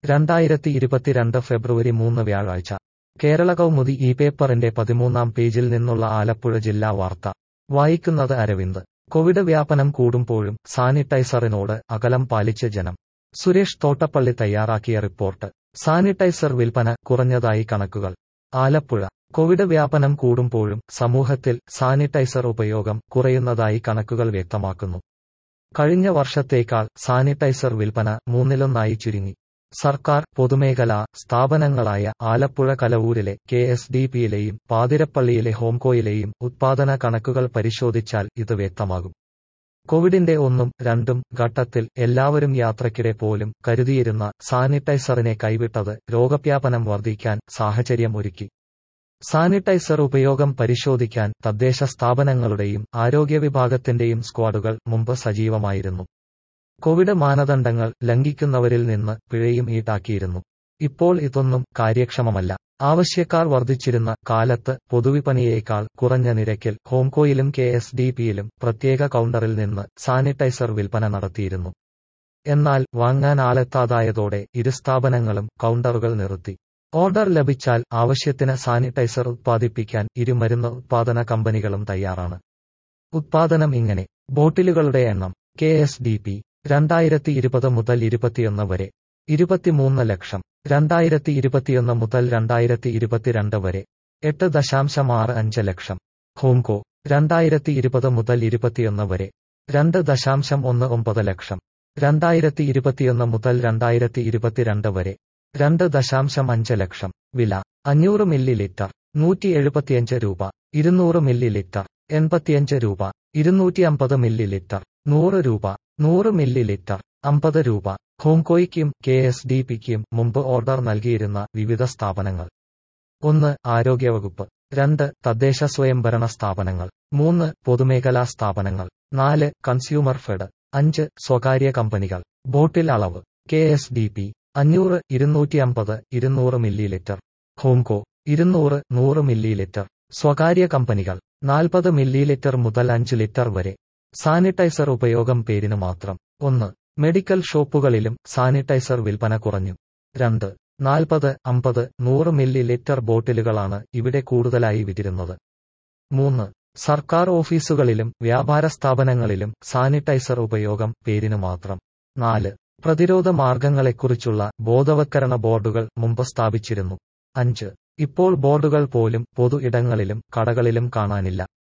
രണ്ടായിരത്തി ഇരുപത്തിരണ്ട് ഫെബ്രുവരി മൂന്ന് വ്യാഴാഴ്ച കേരള കൗമുദി ഈ പേപ്പറിന്റെ പതിമൂന്നാം പേജിൽ നിന്നുള്ള ആലപ്പുഴ ജില്ലാ വാർത്ത വായിക്കുന്നത് അരവിന്ദ് കോവിഡ് വ്യാപനം കൂടുമ്പോഴും സാനിറ്റൈസറിനോട് അകലം പാലിച്ച് ജനം സുരേഷ് തോട്ടപ്പള്ളി തയ്യാറാക്കിയ റിപ്പോർട്ട് സാനിറ്റൈസർ വിൽപ്പന കുറഞ്ഞതായി കണക്കുകൾ ആലപ്പുഴ കോവിഡ് വ്യാപനം കൂടുമ്പോഴും സമൂഹത്തിൽ സാനിറ്റൈസർ ഉപയോഗം കുറയുന്നതായി കണക്കുകൾ വ്യക്തമാക്കുന്നു കഴിഞ്ഞ വർഷത്തേക്കാൾ സാനിറ്റൈസർ വിൽപ്പന മൂന്നിലൊന്നായി ചുരുങ്ങി സർക്കാർ പൊതുമേഖലാ സ്ഥാപനങ്ങളായ ആലപ്പുഴ കലവൂരിലെ കെ എസ് ഡി പിയിലെയും പാതിരപ്പള്ളിയിലെ ഹോംകോയിലെയും ഉത്പാദന കണക്കുകൾ പരിശോധിച്ചാൽ ഇത് വ്യക്തമാകും കോവിഡിന്റെ ഒന്നും രണ്ടും ഘട്ടത്തിൽ എല്ലാവരും യാത്രയ്ക്കിടെ പോലും കരുതിയിരുന്ന സാനിറ്റൈസറിനെ കൈവിട്ടത് രോഗവ്യാപനം വർദ്ധിക്കാൻ സാഹചര്യം ഒരുക്കി സാനിറ്റൈസർ ഉപയോഗം പരിശോധിക്കാൻ തദ്ദേശ സ്ഥാപനങ്ങളുടെയും ആരോഗ്യ വിഭാഗത്തിന്റെയും സ്ക്വാഡുകൾ മുമ്പ് സജീവമായിരുന്നു കോവിഡ് മാനദണ്ഡങ്ങൾ ലംഘിക്കുന്നവരിൽ നിന്ന് പിഴയും ഈടാക്കിയിരുന്നു ഇപ്പോൾ ഇതൊന്നും കാര്യക്ഷമമല്ല ആവശ്യക്കാർ വർദ്ധിച്ചിരുന്ന കാലത്ത് പൊതുവിപണിയേക്കാൾ കുറഞ്ഞ നിരക്കിൽ ഹോംകോയിലും കെ എസ് ഡി പിയിലും പ്രത്യേക കൗണ്ടറിൽ നിന്ന് സാനിറ്റൈസർ വിൽപ്പന നടത്തിയിരുന്നു എന്നാൽ വാങ്ങാൻ ആളെത്താതായതോടെ ഇരു സ്ഥാപനങ്ങളും കൗണ്ടറുകൾ നിർത്തി ഓർഡർ ലഭിച്ചാൽ ആവശ്യത്തിന് സാനിറ്റൈസർ ഉത്പാദിപ്പിക്കാൻ ഇരു മരുന്ന് ഉത്പാദന കമ്പനികളും തയ്യാറാണ് ഉത്പാദനം ഇങ്ങനെ ബോട്ടിലുകളുടെ എണ്ണം കെ എസ് ഡി പി രണ്ടായിരത്തി ഇരുപത് മുതൽ ഇരുപത്തിയൊന്ന് വരെ ഇരുപത്തിമൂന്ന് ലക്ഷം രണ്ടായിരത്തി ഇരുപത്തിയൊന്ന് മുതൽ രണ്ടായിരത്തി ഇരുപത്തിരണ്ട് വരെ എട്ട് ദശാംശം ആറ് അഞ്ച് ലക്ഷം ഹോംകോ രണ്ടായിരത്തി ഇരുപത് മുതൽ ഇരുപത്തിയൊന്ന് വരെ രണ്ട് ദശാംശം ഒന്ന് ഒമ്പത് ലക്ഷം രണ്ടായിരത്തി ഇരുപത്തിയൊന്ന് മുതൽ രണ്ടായിരത്തി ഇരുപത്തിരണ്ട് വരെ രണ്ട് ദശാംശം അഞ്ച് ലക്ഷം വില അഞ്ഞൂറ് മില്ലി ലിറ്റർ നൂറ്റി എഴുപത്തിയഞ്ച് രൂപ ഇരുന്നൂറ് മില്ലി ലിറ്റർ എൺപത്തിയഞ്ച് രൂപ ഇരുന്നൂറ്റി അമ്പത് മില്ലി ലിറ്റർ നൂറ് രൂപ നൂറ് മില്ലി ലിറ്റർ അമ്പത് രൂപ ഹോംകോയ്ക്കും കെ എസ് ഡി പിക്കും മുമ്പ് ഓർഡർ നൽകിയിരുന്ന വിവിധ സ്ഥാപനങ്ങൾ ഒന്ന് ആരോഗ്യവകുപ്പ് രണ്ട് തദ്ദേശ സ്വയംഭരണ സ്ഥാപനങ്ങൾ മൂന്ന് പൊതുമേഖലാ സ്ഥാപനങ്ങൾ നാല് കൺസ്യൂമർ ഫെഡ് അഞ്ച് സ്വകാര്യ കമ്പനികൾ ബോട്ടിൽ അളവ് കെ എസ് ഡി പി അഞ്ഞൂറ് ഇരുന്നൂറ്റി അമ്പത് ഇരുന്നൂറ് മില്ലി ലിറ്റർ ഹോംകോ ഇരുന്നൂറ് നൂറ് മില്ലി ലിറ്റർ സ്വകാര്യ കമ്പനികൾ നാൽപ്പത് മില്ലി ലിറ്റർ മുതൽ അഞ്ച് ലിറ്റർ വരെ സാനിറ്റൈസർ ഉപയോഗം പേരിന് മാത്രം ഒന്ന് മെഡിക്കൽ ഷോപ്പുകളിലും സാനിറ്റൈസർ വിൽപ്പന കുറഞ്ഞു രണ്ട് നാൽപ്പത് അമ്പത് നൂറ് മില്ലി ലിറ്റർ ബോട്ടിലുകളാണ് ഇവിടെ കൂടുതലായി വിതിരുന്നത് മൂന്ന് സർക്കാർ ഓഫീസുകളിലും വ്യാപാര സ്ഥാപനങ്ങളിലും സാനിറ്റൈസർ ഉപയോഗം പേരിന് മാത്രം നാല് പ്രതിരോധ മാർഗങ്ങളെക്കുറിച്ചുള്ള ബോധവത്കരണ ബോർഡുകൾ മുമ്പ് സ്ഥാപിച്ചിരുന്നു അഞ്ച് ഇപ്പോൾ ബോർഡുകൾ പോലും പൊതു ഇടങ്ങളിലും കടകളിലും കാണാനില്ല